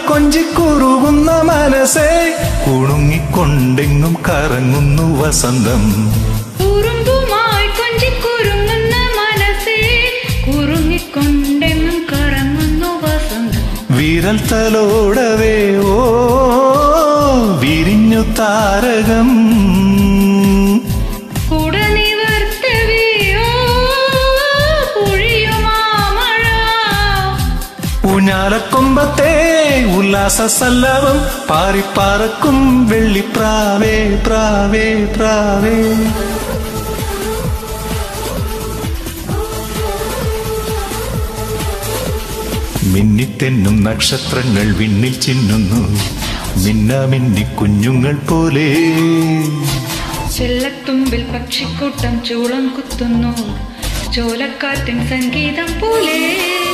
കൊഞ്ചിക്കുറുകുന്ന മനസ്സേ കുണുങ്ങിക്കൊണ്ടെങ്ങും കറങ്ങുന്നു വസന്തം കുറുമ്പുമായി കൊഞ്ചിക്കുറുങ്ങുന്ന മനസ്സേ കുറുങ്ങിക്കൊണ്ടെന്നും കറങ്ങുന്നു വസന്തം വിരൽ തലോടവേ ഓ വിരിഞ്ഞു താരകം കുട നിവർത്തവെയോ പൊഴിയുമാ മഴ ഊഞ്ഞാലക്കൊമ്പത്തെ ഉല്ലാസ സല്ലവം പാറിപ്പാറക്കും വെള്ളിപ്രാവേ പ്രാവേ പ്രാവേ മിന്നിത്തെന്നും നക്ഷത്രങ്ങൾ വിണ്ണിൽ ചിന്നുന്നു മിന്ന മിന്നി കുഞ്ഞുങ്ങൾ പോലെ ചെല്ലത്തുമ്പിൽ പക്ഷിക്കൂട്ടം ചൂളം കുത്തുന്നു ചോലക്കാറ്റിൻ സംഗീതം പോലെ